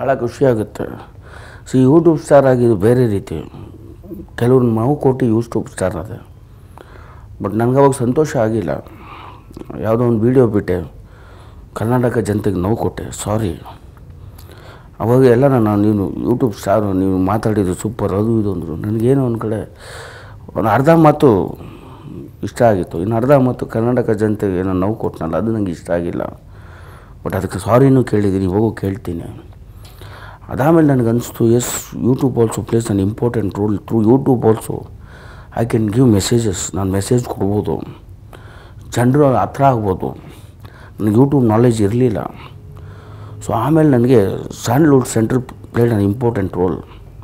ಭಾಳ ಖುಷಿಯಾಗುತ್ತೆ C YouTube star ಆಗಿದ್ದು ಬೇರೆ ರೀತಿ ಕೆಲವ್ರು ನಾವು ಕೊಟ್ಟು ಯೂಟ್ಯೂಬ್ ಸ್ಟಾರ್ ಅದೇ ಬಟ್ ನನಗೆ ಅವಾಗ ಸಂತೋಷ ಆಗಿಲ್ಲ ಯಾವುದೋ ಒಂದು ವೀಡಿಯೋ ಬಿಟ್ಟೆ ಕರ್ನಾಟಕ ಜನತೆಗೆ ನೋವು ಕೊಟ್ಟೆ ಸಾರಿ ಅವಾಗ ಎಲ್ಲ ನಾನು ನೀನು ಯೂಟ್ಯೂಬ್ ಸ್ಟಾರು ನೀವು ಮಾತಾಡಿದ್ದು ಸೂಪರ್ ಅದು ಇದು ಅಂದರು ನನಗೇನೋ ಒಂದು ಕಡೆ ಒಂದು ಅರ್ಧ ಮಾತು ಇಷ್ಟ ಆಗಿತ್ತು ಇನ್ನು ಅರ್ಧ ಮಾತು ಕರ್ನಾಟಕ ಜನತೆಗೆ ಏನೋ ನೋವು ಕೊಟ್ಟನಲ್ಲ ಅದು ನನಗೆ ಇಷ್ಟ ಆಗಿಲ್ಲ ಬಟ್ ಅದಕ್ಕೆ ಸಾರಿನೂ ಕೇಳಿದ್ದೀನಿ ಇವಾಗೂ ಕೇಳ್ತೀನಿ ಅದಾದಮೇಲೆ ನನಗೆ ಅನಿಸ್ತು yes YouTube also plays an important role through YouTube also I can give messages ನಾನು ಮೆಸೇಜ್ ಕೊಡ್ಬೋದು ಜನರು ಹತ್ರ ಆಗ್ಬೋದು ನನಗೆ ಯೂಟ್ಯೂಬ್ ನಾಲೆಜ್ ಇರಲಿಲ್ಲ ಸೊ ಆಮೇಲೆ ನನಗೆ Sandalwood Central played an important role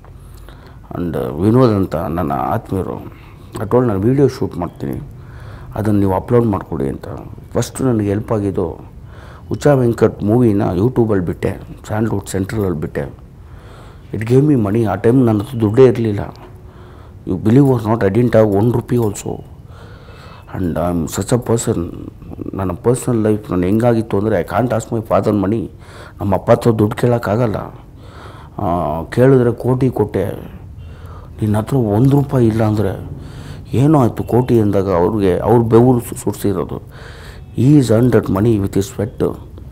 and Vinod ಅಂತ ನನ್ನ ಆತ್ಮೀಯರು ಟೋಲ್ ನಾನು ವೀಡಿಯೋ ಶೂಟ್ ಮಾಡ್ತೀನಿ ಅದನ್ನು ನೀವು ಅಪ್ಲೋಡ್ ಮಾಡಿಕೊಡಿ ಅಂತ ಫಸ್ಟು ನನಗೆ ಹೆಲ್ಪ್ ಆಗಿದ್ದು ಉಚ್ಚಾ ವೆಂಕಟ್ ಮೂವಿನ ಯೂಟ್ಯೂಬಲ್ಲಿ ಬಿಟ್ಟೆ ಸ್ಯಾಂಡ್ಲ್ವುಡ್ ಸೆಂಟ್ರಲಲ್ಲಿ ಬಿಟ್ಟೆ ಇಟ್ ಗೇಮ್ ಮಿ ಮನಿ ಆ ಟೈಮ್ ನನ್ನ ಹತ್ರ ದುಡ್ಡೇ ಇರಲಿಲ್ಲ you believe was not I didn't have one rupee also and I am such a person ನನ್ನ ಪರ್ಸ್ನಲ್ ಲೈಫ್ ನಾನು ಹೆಂಗಾಗಿತ್ತು ಅಂದರೆ I can't ask my father money ನಮ್ಮ ಅಪ್ಪ ಹತ್ರ ದುಡ್ಡು ಕೇಳೋಕ್ಕಾಗಲ್ಲ ಆ, ಕೇಳಿದ್ರೆ ಕೋಟಿ ಕೊಟ್ಟೆ ನಿನ್ನ ಹತ್ರ ಒಂದು ರೂಪಾಯಿ ಇಲ್ಲ ಅಂದರೆ ಏನೋ ಆಯಿತು ಕೋಟಿ ಅಂದಾಗ ಅವ್ರಿಗೆ ಅವ್ರ ಬೆವರು ಸು- ಸುರಿಸಿರೋದು is earn that money with ಈ ಸ್ವೆಟ್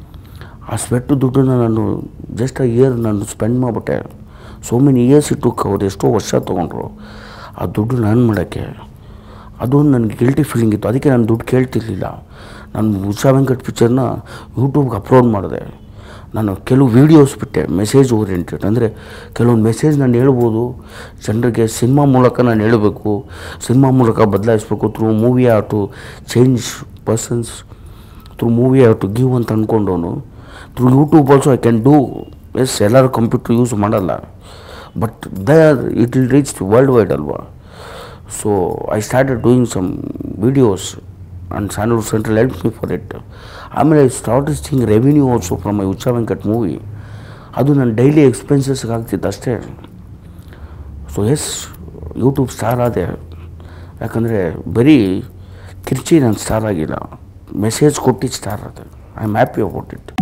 ಆ ಸ್ವೆಟ್ ದುಡ್ಡನ್ನು ನಾನು ಜಸ್ಟ್ ಆ ಇಯರ್ ನಾನು ಸ್ಪೆಂಡ್ ಮಾಡಿಬಿಟ್ಟೆ ಸೋ ಮೆನಿ ಇಯರ್ಸ್ ಇಟ್ಟು ಅವ್ರು ಎಷ್ಟೋ ವರ್ಷ ತೊಗೊಂಡ್ರು ಆ ದುಡ್ಡು ನಾನು ಮಾಡೋಕ್ಕೆ ಅದೊಂದು ನನಗೆ ಗಿಲ್ಟಿ ಫೀಲಿಂಗ್ ಇತ್ತು ಅದಕ್ಕೆ ನಾನು ದುಡ್ಡು ಕೇಳ್ತಿರ್ಲಿಲ್ಲ ನಾನು ಉಷಾ ವೆಂಕಟ್ ಪಿಕ್ಚರ್ನ ಯೂಟ್ಯೂಬ್ಗೆ ಅಪ್ಲೋಡ್ ಮಾಡಿದೆ ನಾನು ಕೆಲವು ವೀಡಿಯೋಸ್ ಬಿಟ್ಟೆ ಮೆಸೇಜ್ ಓರಿಯೆಂಟೆಡ್ ಅಂದರೆ ಕೆಲವೊಂದು ಮೆಸೇಜ್ ನಾನು ಹೇಳ್ಬೋದು ಜನರಿಗೆ ಸಿನಿಮಾ ಮೂಲಕ ನಾನು ಹೇಳಬೇಕು ಸಿನಿಮಾ ಮೂಲಕ ಬದಲಾಯಿಸ್ಬೇಕು through movie or to change persons through movie or to give ಅಂತ ಅಂದ್ಕೊಂಡವನು through YouTube also I can do yes ಎಲ್ಲರೂ ಕಂಪ್ಯೂಟರ್ ಯೂಸ್ ಮಾಡಲ್ಲ but there it will reach worldwide ಅಲ್ವಾ so I started doing some videos and Sandalwood Central help me for it ಆಮೇಲೆ I starting revenue also from my Uccha Venkat movie ಅದು ನನ್ನ daily ಎಕ್ಸ್ಪೆನ್ಸಸ್ಗೆ ಆಗ್ತಿತ್ತು ಅಷ್ಟೇ so S YouTube star ಆದೆ ಯಾಕಂದರೆ ಬರೀ ಕಿರ್ಚಿ ನಾನು ಸ್ಟಾರ್ ಆಗಿಲ್ಲ ಮೆಸೇಜ್ ಕೊಟ್ಟಿದ್ದು ಸ್ಟಾರ್ ಆದೆ I am happy about it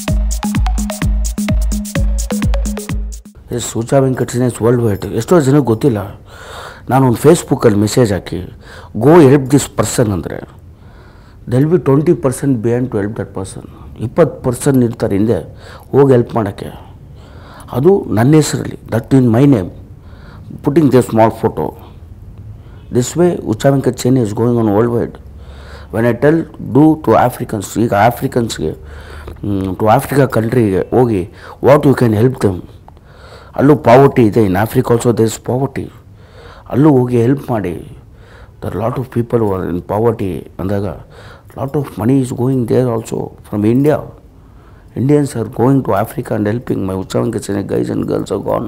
yes Uccha Venkatesh worldwide ಎಷ್ಟೋ ಜನಕ್ಕೆ ಗೊತ್ತಿಲ್ಲ ನಾನು ಒಂದು ಫೇಸ್ಬುಕ್ಕಲ್ಲಿ ಮೆಸೇಜ್ ಹಾಕಿ ಗೋ ಹೆಲ್ಪ್ ದಿಸ್ ಪರ್ಸನ್ ಅಂದರೆ they'll be twenty percent beyond to help that person ಇಪ್ಪತ್ತು ಪರ್ಸನ್ ಇರ್ತಾರೆ ಹಿಂದೆ ಹೋಗಿ ಹೆಲ್ಪ್ ಮಾಡೋಕ್ಕೆ ಅದು ನನ್ನ ಹೆಸರಲ್ಲಿ that in my name putting the small photo this way Uccha Venkat chain is going on worldwide when I tell do to Africans ಈಗ ಆಫ್ರಿಕನ್ಸ್ಗೆ ಟು ಆಫ್ರಿಕಾ ಕಂಟ್ರಿಗೆ ಹೋಗಿ what you can help them ಅಲ್ಲೂ ಪಾವರ್ಟಿ ಇದೆ in Africa also there is poverty ಅಲ್ಲೂ ಹೋಗಿ ಹೆಲ್ಪ್ ಮಾಡಿ there lot of people are in poverty ಅಂದಾಗ lot of money is going there also from India Indians are going to Africa and helping my Uccha Venkatesan guys and girls are gone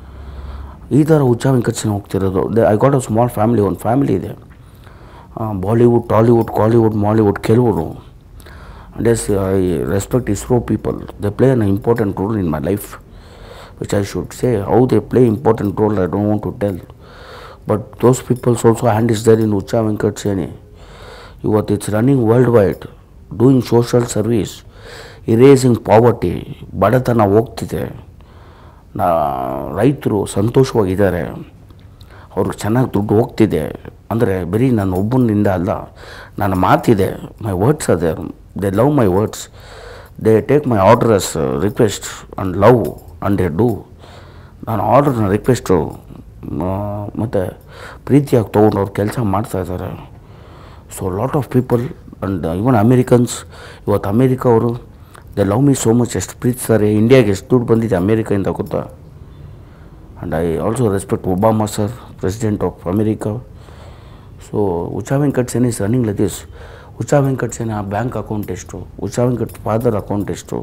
ಈ ಥರ ಉಚ್ಚಾ ವೆಂಕಟೇಶನ್ ಹೋಗ್ತಿರೋದು I got a small family ಒಂದು family ಇದೆ Bollywood Tollywood Kollywood Mollywood ಕೆಲವರು and yes I respect ISRO people they play an important role in my life which I should say how they play important role I don't want to tell but those peoples also hand is there in Uccha Venkat Sene ಇವತ್ತು it's running worldwide doing social service erasing poverty ಬಡತನ ಹೋಗ್ತಿದೆ ನಾ ರೈತರು ಸಂತೋಷವಾಗಿದ್ದಾರೆ ಅವ್ರಿಗೆ ಚೆನ್ನಾಗಿ ದುಡ್ಡು ಹೋಗ್ತಿದೆ ಅಂದರೆ ಬರೀ ನಾನು ಒಬ್ಬನಿಂದ ಅಲ್ಲ ನನ್ನ ಮಾತಿದೆ ಮೈ ವರ್ಡ್ಸ್ ಅದೇ they love my words they take my order as request and love and they do ನಾನು ಆರ್ಡ್ರನ್ನ ರಿಕ್ವೆಸ್ಟು ಮತ್ತು ಪ್ರೀತಿಯಾಗಿ ತೊಗೊಂಡು ಅವ್ರು ಕೆಲಸ ಮಾಡ್ತಾ ಇದ್ದಾರೆ so lot of people and even Americans ಇವತ್ತು ಅಮೇರಿಕ ಅವರು they love me so much ಎಷ್ಟು ಪ್ರೀತಿಸ್ತಾರೆ ಇಂಡಿಯಾಗೆ ಎಷ್ಟು ದುಡ್ಡು ಬಂದಿದೆ ಅಮೇರಿಕಾಯಿಂದ ಗೊತ್ತಾ and I also respect Obama sir president of America so Uccha Venkat Sen is running like this Uccha Venkat Sen ಆ ಬ್ಯಾಂಕ್ ಅಕೌಂಟ್ ಎಷ್ಟು ಉಚಾ ವೆಂಕಟ್ ಫಾದರ್ ಅಕೌಂಟ್ ಎಷ್ಟು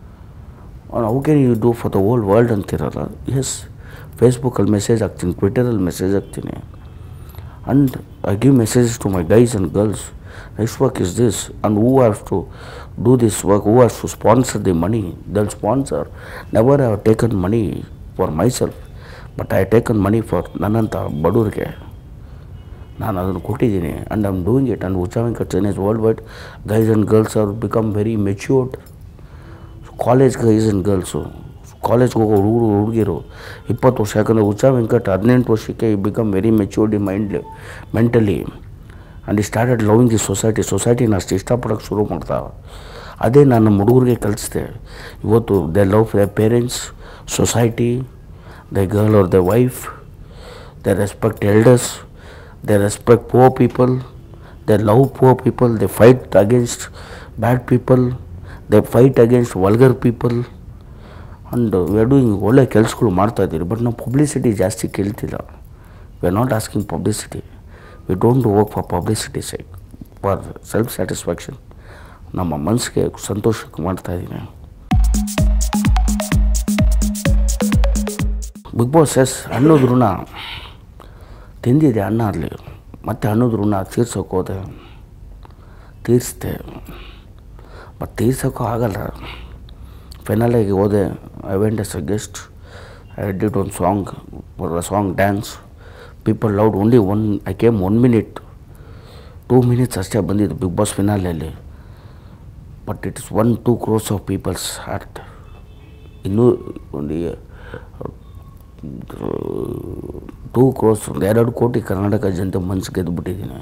how can you do for the whole world ಅಂತಿರಲ್ಲ ಎಸ್ ಫೇಸ್ಬುಕ್ಕಲ್ಲಿ ಮೆಸೇಜ್ ಹಾಕ್ತೀನಿ ಟ್ವಿಟರಲ್ಲಿ ಮೆಸೇಜ್ ಹಾಕ್ತೀನಿ and I give messages to my guys and girls. Next work is this, and who has to do this work, who has to sponsor the money, they'll sponsor. Never I have taken money for myself, but I have taken money for ನನ್ನಂಥ ಬಡವರಿಗೆ ನಾನು ಅದನ್ನು ಕೊಟ್ಟಿದ್ದೀನಿ and I am doing it and Uccha Venkat Sen is worldwide guys and girls are become very matured college guys and girls ಕಾಲೇಜ್ಗೆ ಹೋಗೋ ಹುಡುಗರು ಹುಡುಗಿರು ಇಪ್ಪತ್ತು ವರ್ಷ ಯಾಕಂದರೆ ಉಷಾ ವೆಂಕಟ್ ಹದಿನೆಂಟು ವರ್ಷಕ್ಕೆ ಈ become very matured mind mentally and ಈ ಸ್ಟಾರ್ಟೆಡ್ ಲವಿಂಗ್ ದಿ ಸೊಸೈಟಿ ಸೊಸೈಟಿನ ಅಷ್ಟು ಇಷ್ಟಪಡೋಕ್ಕೆ ಶುರು ಮಾಡ್ತಾ ಅದೇ ನಾನು ನಮ್ಮ ಹುಡುಗರಿಗೆ ಕಲಿಸ್ದೆ ಇವತ್ತು they love the parents society the girl or the wife they respect elders they respect poor people they love poor people they fight against bad people they fight against vulgar people and we are doing ಒಳ್ಳೆ ಕೆಲಸಗಳು ಮಾಡ್ತಾಯಿದ್ದೀರಿ but ನಾವು publicity ಜಾಸ್ತಿ ಕೇಳ್ತಿಲ್ಲ we are not asking publicity we don't work for publicity side for self satisfaction ನಮ್ಮ ಮನಸ್ಸಿಗೆ ಸಂತೋಷಕ್ಕೆ ಮಾಡ್ತಾಯಿದ್ದೀನಿ ಬಿಗ್ ಬಾಸ್ ಎಸ್ ಅನ್ನೋದು ಋಣ ತಿಂದಿದೆ ಅನ್ನ ಅಲ್ಲಿ ಮತ್ತೆ ಅನ್ನೋದು ಋಣ ತೀರ್ಸೋಕೆ ಹೋದೆ ತೀರಿಸ್ದೆ ಬಟ್ ತೀರ್ಸೋಕ್ಕೂ ಆಗಲ್ಲ ಫೈನಲಾಗಿ ಹೋದೆ I went as a guest I did one song song dance people loud only one I came one minute two minutes ಅಷ್ಟೇ ಬಂದಿದ್ದು ಬಿಗ್ ಬಾಸ್ ಫಿನಾಲೆಯಲ್ಲಿ but it is one two crores of peoples heart ಇನ್ನೂ ಒಂದು two crores ಒಂದು ಎರಡು ಕೋಟಿ ಕರ್ನಾಟಕ ಜನತೆ ಮನಸ್ಸು ಗೆದ್ದುಬಿಟ್ಟಿದ್ದೀನಿ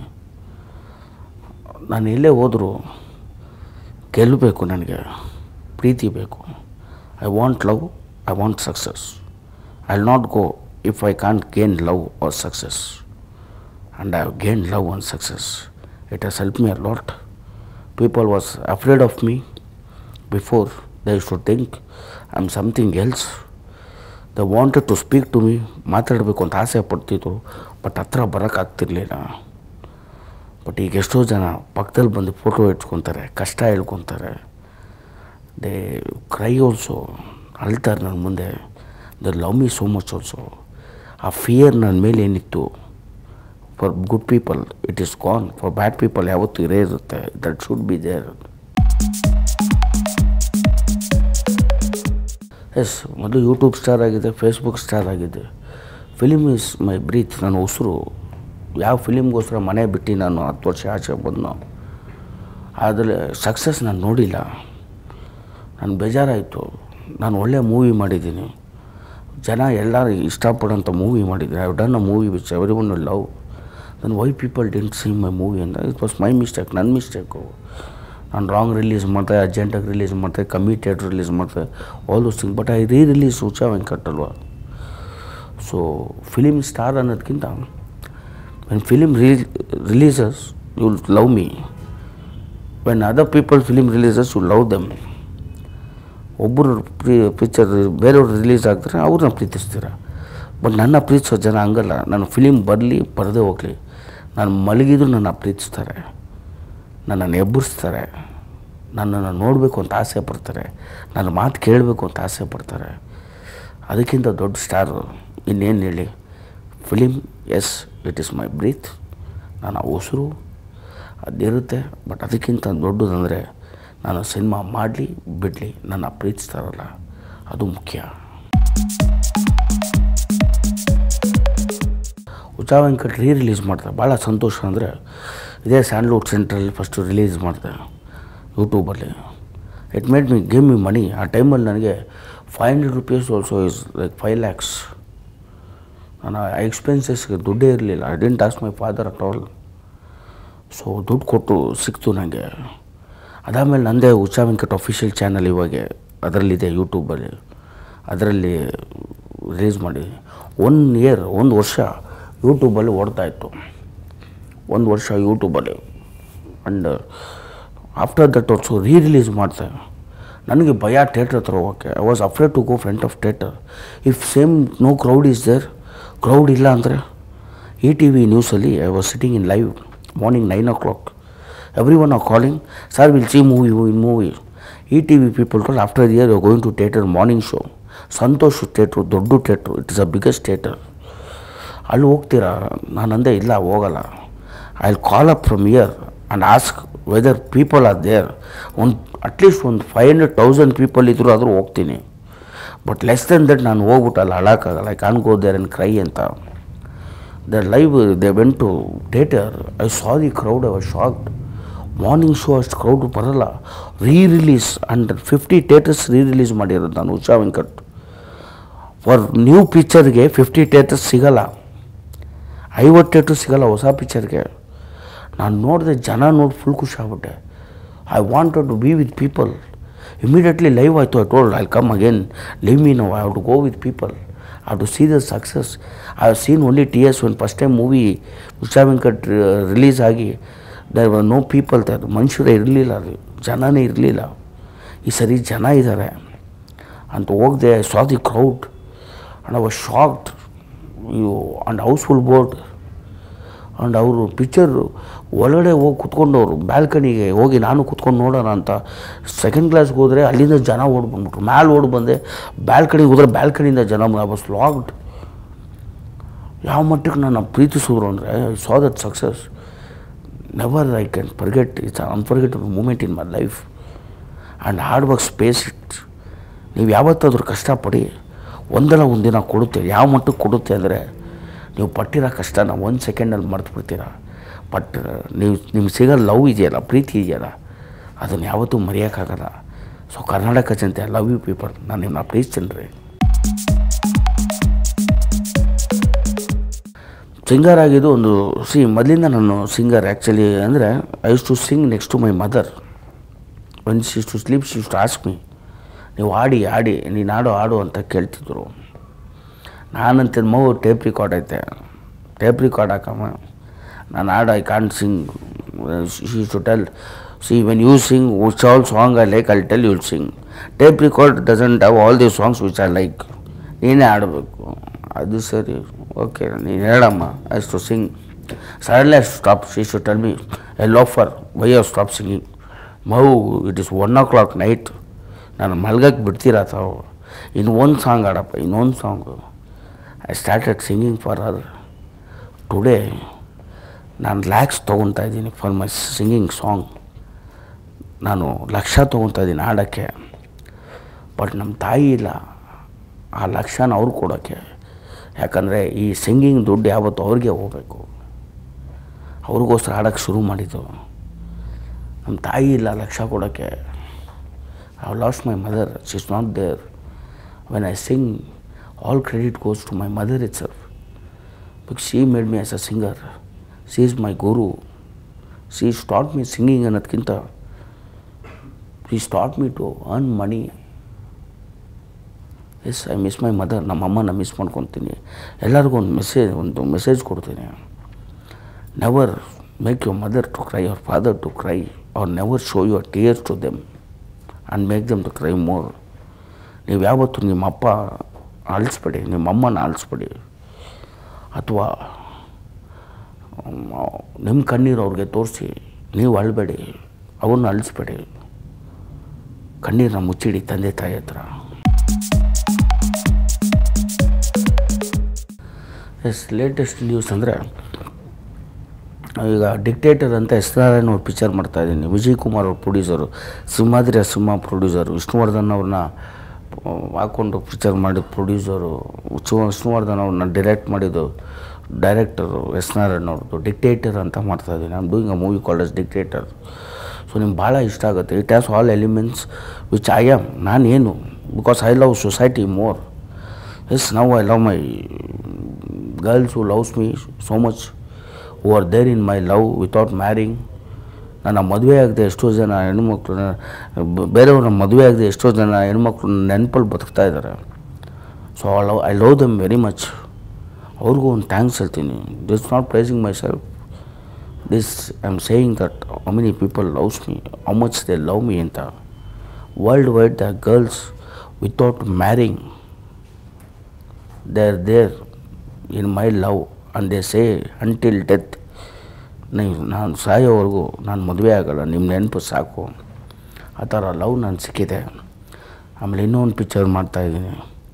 ನಾನು ಎಲ್ಲೇ ಹೋದರೂ ಗೆಲ್ಲಬೇಕು ನನಗೆ ಪ್ರೀತಿ ಬೇಕು I want love I want success I will not go if I can't gain love or success and I have gain love and success it has help me a lot people was afraid of me before they should think I am something else the wanted to speak to me ಮಾತಾಡಬೇಕು ಅಂತ ಆಸೆ ಪಡ್ತಿದ್ರು but ಹತ್ರ ಬರೋಕ್ಕಾಗ್ತಿರ್ಲಿಲ್ಲ but ಈಗ ಎಷ್ಟೋ ಜನ ಪಕ್ಕದಲ್ಲಿ ಬಂದು photo ಇಟ್ಕೊತಾರೆ ಕಷ್ಟ ಹೇಳ್ಕೊತಾರೆ ದೇ ಕ್ರೈ ಆಲ್ಸೋ ಅಳ್ತಾರೆ ನನ್ನ ಮುಂದೆ the love me so much also ಆ ಫಿಯರ್ ನನ್ನ ಮೇಲೆ ಏನಿತ್ತು for good people it is gone for bad people ಯಾವತ್ತೂ ಇರೇ ಇರುತ್ತೆ that should be there as ಮೊದಲು ಯೂಟ್ಯೂಬ್ ಸ್ಟಾರ್ ಆಗಿದೆ ಫೇಸ್ಬುಕ್ ಸ್ಟಾರ್ ಆಗಿದೆ ಫಿಲಿಮ್ ಈಸ್ ಮೈ ಬ್ರೀತ್ ನನ್ನ ಉಸಿರು ಯಾವ ಫಿಲಿಮ್ಗೋಸ್ಕರ ಮನೆ ಬಿಟ್ಟು ನಾನು ಹತ್ತು ವರ್ಷ ಆಚೆ ಬಂದು ಆದರೆ ಸಕ್ಸಸ್ ನಾನು ನೋಡಿಲ್ಲ ನಾನು ಬೇಜಾರಾಯಿತು ನಾನು ಒಳ್ಳೆ ಮೂವಿ ಮಾಡಿದ್ದೀನಿ ಜನ ಎಲ್ಲರೂ ಇಷ್ಟಪಡೋಂಥ ಮೂವಿ ಮಾಡಿದ್ದೀನಿ I done a movie which every one love then why people didn't see my movie ಅಂತ ಇಟ್ ವಾಸ್ ಮೈ ಮಿಸ್ಟೇಕ್ ನನ್ನ ಮಿಸ್ಟೇಕು ನಾನು ರಾಂಗ್ ರಿಲೀಸ್ ಮಾಡ್ದೆ ಅರ್ಜೆಂಟಾಗಿ ರಿಲೀಸ್ ಮಾಡ್ದೆ ಕಮ್ಮಿ ಥಿಯೇಟ್ರ್ ರಿಲೀಸ್ ಮಾಡ್ದೆ all those thing but I re release Huccha Venkat ಅಲ್ವಾ so film star ಅನ್ನೋದಕ್ಕಿಂತ when film re releases you love me when other people film releases you love them ಒಬ್ಬರು pre picture ಬೇರೆಯವ್ರು release ಆಗ್ತಾರೆ ಅವ್ರನ್ನ ಪ್ರೀತಿಸ್ತೀರ but ನನ್ನ ಪ್ರೀತಿಸೋ ಜನ ಹಂಗಲ್ಲ ನಾನು ಫಿಲಿಮ್ ಬರಲಿ ಬರದೇ ಹೋಗಲಿ ನಾನು ಮಲಗಿದ್ರು ನನ್ನ ಪ್ರೀತಿಸ್ತಾರೆ ನನ್ನನ್ನು ಎಬ್ಬರಿಸ್ತಾರೆ ನನ್ನನ್ನು ನೋಡಬೇಕು ಅಂತ ಆಸೆ ಪಡ್ತಾರೆ ನನ್ನ ಮಾತು ಕೇಳಬೇಕು ಅಂತ ಆಸೆ ಪಡ್ತಾರೆ ಅದಕ್ಕಿಂತ ದೊಡ್ಡ ಸ್ಟಾರು ಇನ್ನೇನು ಹೇಳಿ film as it is my breath ನನ್ನ ಉಸಿರು ಅದಿರುತ್ತೆ ಬಟ್ ಅದಕ್ಕಿಂತ ದೊಡ್ಡದಂದರೆ ನಾನು ಸಿನಿಮಾ ಮಾಡಲಿ ಬಿಡಲಿ ನನ್ನ ಪ್ರೀತಿಸ್ತಾರಲ್ಲ ಅದು ಮುಖ್ಯ ಉಚಾ ವೆಂಕಟ್ ರೀ ರಿಲೀಸ್ ಮಾಡ್ತಾರೆ ಭಾಳ ಸಂತೋಷ ಅಂದರೆ ಇದೇ ಸ್ಯಾಂಡ್ಲ್ವುಡ್ ಸೆಂಟ್ರಲ್ಲಿ ಫಸ್ಟು ರಿಲೀಸ್ ಮಾಡಿದೆ ಯೂಟ್ಯೂಬಲ್ಲಿ it made me give me money ಆ ಟೈಮಲ್ಲಿ ನನಗೆ five hundred rupees also is like five lakhs ನಾನು ಆ ಎಕ್ಸ್ಪೆನ್ಸಸ್ಗೆ ದುಡ್ಡೇ ಇರಲಿಲ್ಲ I didn't ask my father at all so ದುಡ್ಡು ಕೊಟ್ಟು ಸಿಕ್ತು ನನಗೆ ಅದಾದಮೇಲೆ ನಂದೇ ಉಚ್ಚಾ ವೆಂಕಟ್ ಅಫಿಷಿಯಲ್ ಚಾನಲ್ ಇವಾಗ ಅದರಲ್ಲಿದೆ ಯೂಟ್ಯೂಬಲ್ಲಿ ಅದರಲ್ಲಿ ರಿಲೀಸ್ ಮಾಡಿ ಒನ್ ಇಯರ್ ಒಂದು ವರ್ಷ ಯೂಟ್ಯೂಬಲ್ಲಿ ಓಡ್ತಾ ಇತ್ತು ಒಂದು ವರ್ಷ ಯೂಟ್ಯೂಬಲ್ಲಿ and after that also re release ಮಾಡ್ದೆ ನನಗೆ ಭಯ ಥಿಯೇಟ್ರ್ ಹತ್ರ ಹೋಗೋಕ್ಕೆ I was afraid to go front of theatre if same no crowd is there crowd ಇಲ್ಲ ಅಂದರೆ ಇ ಟಿ ವಿ ನ್ಯೂಸಲ್ಲಿ I was sitting in live morning nine o'clock every one are calling sir will see movie in movie E T V people told after year you going to theatre morning show Santosh theatre ದೊಡ್ಡ theatre it is a biggest theatre ಅಲ್ಲಿ ಹೋಗ್ತೀರಾ ನಾನು ಅಂದೆ ಇಲ್ಲ ಹೋಗಲ್ಲ I will call up from year and ask whether people are there ಒಂದು at least ಒಂದು five hundred thousand people ಇದ್ದರೂ ಆದರೂ ಹೋಗ್ತೀನಿ ಬಟ್ ಲೆಸ್ ದೆನ್ ದಟ್ ನಾನು ಹೋಗ್ಬಿಟ್ಟಲ್ಲ ಅಳಕ್ಕಾಗಲ್ಲ I can't go there and cry ಅಂತ the live they went to theatre I saw the crowd I was shocked morning show ಅಷ್ಟು ಕ್ರೌಡ್ ಬರಲ್ಲ re release and fifty theatres re release ಮಾಡಿರೋದು ನಾನು Usha Venkat for new ಪಿಕ್ಚರ್ಗೆ fifty theatres ಸಿಗಲ್ಲ ಐವತ್ತು theatre ಸಿಗಲ್ಲ ಹೊಸ ಪಿಕ್ಚರ್ಗೆ ನಾನು ನೋಡಿದೆ ಜನ ನೋಡಿ ಫುಲ್ ಖುಷಿ ಆಗ್ಬಿಟ್ಟೆ I wanted to be with people immediately live ಆಯಿತು I told I come again leave me no I have to go with people I to see the success I have seen only T S one first time movie Usha Venkat release ಆಗಿ there were no people there ಮನುಷ್ಯರೇ ಇರಲಿಲ್ಲ ಅಲ್ಲಿ ಜನನೇ ಇರಲಿಲ್ಲ ಈ ಸರಿ ಜನ ಇದ್ದಾರೆ ಅಂತ ಹೋಗದೆ I saw the crowd and I was shocked you and housefull board and ಅವರು ಪಿಕ್ಚರು ಒಳಗಡೆ ಹೋಗಿ ಕುತ್ಕೊಂಡವರು ಬ್ಯಾಲ್ಕನಿಗೆ ಹೋಗಿ ನಾನು ಕುತ್ಕೊಂಡು ನೋಡೋಣ ಅಂತ ಸೆಕೆಂಡ್ ಕ್ಲಾಸ್ಗೆ ಹೋದರೆ ಅಲ್ಲಿಂದ ಜನ ಓಡಿ ಬಂದ್ಬಿಟ್ರು ಮ್ಯಾಲೆ ಓಡಿ ಬಂದೆ ಬ್ಯಾಲ್ಕನಿಗೆ ಹೋದ್ರೆ ಬ್ಯಾಲ್ಕನಿಯಿಂದ ಜನ ಐ ವಾಸ್ ಲಾಕ್ಡ್ ಯಾವ ಮಟ್ಟಕ್ಕೆ ನನ್ನ ಪ್ರೀತಿಸಿದ್ರು ಅಂದರೆ I saw that success never I can forget it's unforgettable moment in my life and hard work space it ನೀವು ಯಾವತ್ತಾದ್ರೂ ಕಷ್ಟಪಡಿ ಒಂದಲ್ಲ ಒಂದಿನ ಕೊಡುತ್ತೆ ಯಾವ ಮಟ್ಟಕ್ಕೆ ಕೊಡುತ್ತೆ ಅಂದರೆ ನೀವು ಪಟ್ಟಿರೋ ಕಷ್ಟನ ಒಂದು ಸೆಕೆಂಡಲ್ಲಿ ಮರ್ತು ಬಿಡ್ತೀರ ಬಟ್ ನೀವು ನಿಮ್ಗೆ ಸಿಗೋ ಲವ್ ಇದೆಯಲ್ಲ ಪ್ರೀತಿ ಇದೆಯಲ್ಲ ಅದನ್ನು ಯಾವತ್ತೂ ಮರೆಯೋಕ್ಕಾಗಲ್ಲ ಸೊ ಕರ್ನಾಟಕ ಜನತೆ ಲವ್ ಯು ಪೀಪಲ್ ನಾನು ನಿಮ್ಮನ್ನ ಪ್ರೀತಿಸ್ತೀನಿ ರೀ ಸಿಂಗರ್ ಆಗಿದ್ದು ಒಂದು ಸಿ ಮೊದಲಿಂದ ನಾನು ಸಿಂಗರ್ ಆ್ಯಕ್ಚುಲಿ ಅಂದರೆ I use to sing next to my mother one she's to sleep she's to ask me ನೀವು ಆಡಿ ಆಡಿ ನೀನು ಆಡು ಆಡು ಅಂತ ಕೇಳ್ತಿದ್ರು ನಾನಂತ ಮಗು ಟೇಪ್ ರಿಕಾರ್ಡ್ ಐತೆ ಟೇಪ್ ರಿಕಾರ್ಡ್ ಹಾಕಮ್ಮ ನಾನು ಆಡು I can't sing she to tell see when you sing which all song I like I tell you'll sing tape record doesn't have all the songs which I like ನೀನೇ ಆಡಬೇಕು ಅದು ಸರಿ okay ನೀನು ಹೇಳಮ್ಮ I to sing suddenly I stop she should tell me I love for why are stop singing ಮೌ it is one O clock night ನಾನು ಮಲ್ಗಕ್ಕೆ ಬಿಡ್ತೀರಾ ತಾವು ಇನ್ನು ಒಂದು ಸಾಂಗ್ ಆಡಪ್ಪ ಇನ್ನೊಂದು song I started singing for her today ನಾನು ಲ್ಯಾಕ್ಸ್ ತೊಗೊತಾ ಇದ್ದೀನಿ ಫಾರ್ ಮೈ ಸಿಂಗಿಂಗ್ ಸಾಂಗ್ ನಾನು ಲಕ್ಷ ತೊಗೊತಾ ಇದ್ದೀನಿ ಹಾಡೋಕ್ಕೆ ಬಟ್ ನಮ್ಮ ತಾಯಿ ಇಲ್ಲ ಆ ಲಕ್ಷನ ಅವ್ರು ಕೊಡೋಕ್ಕೆ ಯಾಕಂದರೆ ಈ ಸಿಂಗಿಂಗ್ ದುಡ್ಡು ಯಾವತ್ತು ಅವ್ರಿಗೆ ಹೋಗಬೇಕು ಅವ್ರಿಗೋಸ್ಕರ ಹಾಡೋಕ್ಕೆ ಶುರು ಮಾಡಿದ್ದು ನಮ್ಮ ತಾಯಿ ಇಲ್ಲ ಲಕ್ಷ ಕೊಡೋಕ್ಕೆ I lost my mother she is not there when I sing all credit goes to my mother itself because she made me as a singer she is my guru she start me singing ಅನ್ನೋದಕ್ಕಿಂತ she start me to earn money as I miss my mother ನಮ್ಮ ಅಮ್ಮನ miss ಮಾಡ್ಕೊತೀನಿ ಎಲ್ಲರಿಗೂ ಒಂದು message ಒಂದು message ಕೊಡ್ತೀನಿ never make your mother to cry our father to cry or never show your tears to them and make them to cry more ನೀವು ಯಾವತ್ತೂ ನಿಮ್ಮ ಅಪ್ಪ ಅಳಿಸ್ಬೇಡಿ ನಿಮ್ಮ ಅಮ್ಮನ ಅಳಿಸ್ಬೇಡಿ ಅಥವಾ ನಿಮ್ಮ ಕಣ್ಣೀರು ಅವ್ರಿಗೆ ತೋರಿಸಿ ನೀವು ಅಳಬೇಡಿ ಅವ್ರನ್ನ ಅಳಿಸ್ಬೇಡಿ ಕಣ್ಣೀರನ್ನ ಮುಚ್ಚಿಡಿ ತಂದೆ ತಾಯಿ ಹತ್ರ ಎಸ್ ಲೇಟೆಸ್ಟ್ ನ್ಯೂಸ್ ಅಂದರೆ ಈಗ ಡಿಕ್ಟೇಟರ್ ಅಂತ ಎಸ್ ನಾರಾಯಣ ಅವ್ರು ಪಿಕ್ಚರ್ ಮಾಡ್ತಾಯಿದ್ದೀನಿ ವಿಜಯ್ ಕುಮಾರ್ ಅವ್ರ ಪ್ರೊಡ್ಯೂಸರು ಸಿಂಹಾದ್ರಿ ಸಿಂಹ ಪ್ರೊಡ್ಯೂಸರು ವಿಷ್ಣುವರ್ಧನ್ ಅವ್ರನ್ನ ಹಾಕ್ಕೊಂಡು ಪಿಕ್ಚರ್ ಮಾಡಿದ ಪ್ರೊಡ್ಯೂಸರು ವಿಷ್ಣುವರ್ಧನ್ ಅವ್ರನ್ನ ಡೈರೆಕ್ಟ್ ಮಾಡಿದ್ದು ಡೈರೆಕ್ಟರು ಎಸ್ ನಾರಾಯಣ ಅವ್ರದ್ದು ಡಿಕ್ಟೇಟರ್ ಅಂತ ಮಾಡ್ತಾಯಿದ್ದೀನಿ I'm doing a movie called as Dictator so ನಿಮ್ಗೆ ಭಾಳ ಇಷ್ಟ ಆಗುತ್ತೆ it has all elements which I am ನಾನೇನು because I love society more as now I love my girls who loves me so much who are there in my love without marrying ನನ್ನ ಮದುವೆ ಆಗದೆ ಎಷ್ಟೋ ಜನ ಹೆಣ್ಮಕ್ಳನ್ನ ಬೇರೆಯವ್ರನ್ನ ಮದುವೆ ಆಗದೆ ಎಷ್ಟೋ ಜನ ಹೆಣ್ಮಕ್ಳು ನೆನಪಲ್ಲಿ ಬದುಕ್ತಾ ಇದ್ದಾರೆ so I love I love them very much ಅವ್ರಿಗೂ ಒಂದು ಥ್ಯಾಂಕ್ಸ್ ಹೇಳ್ತೀನಿ this not praising myself this I am saying that how many people loves me how much they love me ಅಂತ worldwide the girls without marrying they are there in my love and they say until death ನೀವು ನಾನು ಸಾಯೋವರೆಗೂ ನಾನು ಮದುವೆ ಆಗೋಲ್ಲ ನಿಮ್ಮ ನೆನಪು ಸಾಕು ಆ ಥರ ಲವ್ ನಾನು ಸಿಕ್ಕಿದೆ ಆಮೇಲೆ ಇನ್ನೊಂದು ಪಿಕ್ಚರ್ ಮಾಡ್ತಾಯಿದ್ದೀನಿ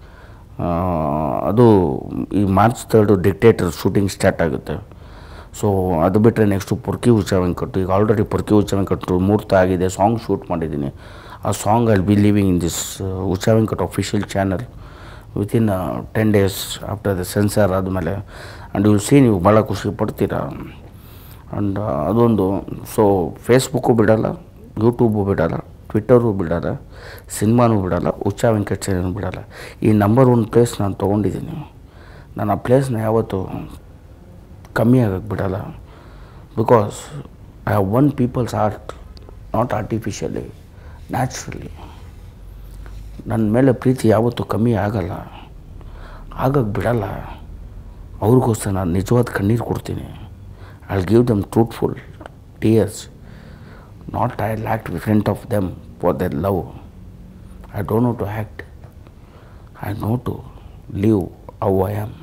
ಅದು ಈ March third Dictator shooting start ಆಗುತ್ತೆ ಸೊ ಅದು ಬಿಟ್ಟರೆ ನೆಕ್ಸ್ಟು ಪೊರ್ಕಿ ಹುಚ್ಚ ವೆಂಕಟ್ಟು ಈಗ ಆಲ್ರೆಡಿ ಪೊರ್ಕಿ ಹುಚ್ಚ ವೆಂಕಟ್ಟು ಮುಹೂರ್ತ ಆಗಿದೆ ಸಾಂಗ್ ಶೂಟ್ ಮಾಡಿದ್ದೀನಿ ಆ song I be living in this Huccha Venkat official channel within ten days after the censor ಆದಮೇಲೆ ಆ್ಯಂಡ್ ಯು ಸಿ ನೀವು ಭಾಳ ಖುಷಿ ಪಡ್ತೀರಾ ಆ್ಯಂಡ್ ಅದೊಂದು ಸೊ ಫೇಸ್ಬುಕ್ಕು ಬಿಡಲ್ಲ ಯೂಟ್ಯೂಬು ಬಿಡಲ್ಲ ಟ್ವಿಟ್ಟರು ಬಿಡಲ್ಲ ಸಿನಿಮಾನೂ ಬಿಡಲ್ಲ ಉಚ್ಚ ವೆಂಕಟೇಶನೂ ಬಿಡಲ್ಲ ಈ ನಂಬರ್ ಒನ್ ಪ್ಲೇಸ್ ನಾನು ತೊಗೊಂಡಿದ್ದೀನಿ ನಾನು ಆ ಪ್ಲೇಸ್ನ ಯಾವತ್ತೂ ಕಮ್ಮಿ ಆಗಕ್ಕೆ ಬಿಡಲ್ಲ because I have one peoples art not artificially naturally ನನ್ನ ಮೇಲೆ ಪ್ರೀತಿ ಯಾವತ್ತೂ ಕಮ್ಮಿ ಆಗಲ್ಲ ಆಗಕ್ಕೆ ಬಿಡಲ್ಲ ಅವ್ರಿಗೋಸ್ಕರ ನಾನು ನಿಜವಾದ ಕಣ್ಣೀರು ಕೊಡ್ತೀನಿ I give them truthful tears not I act front of them for their love I don't know to act I know to live how I am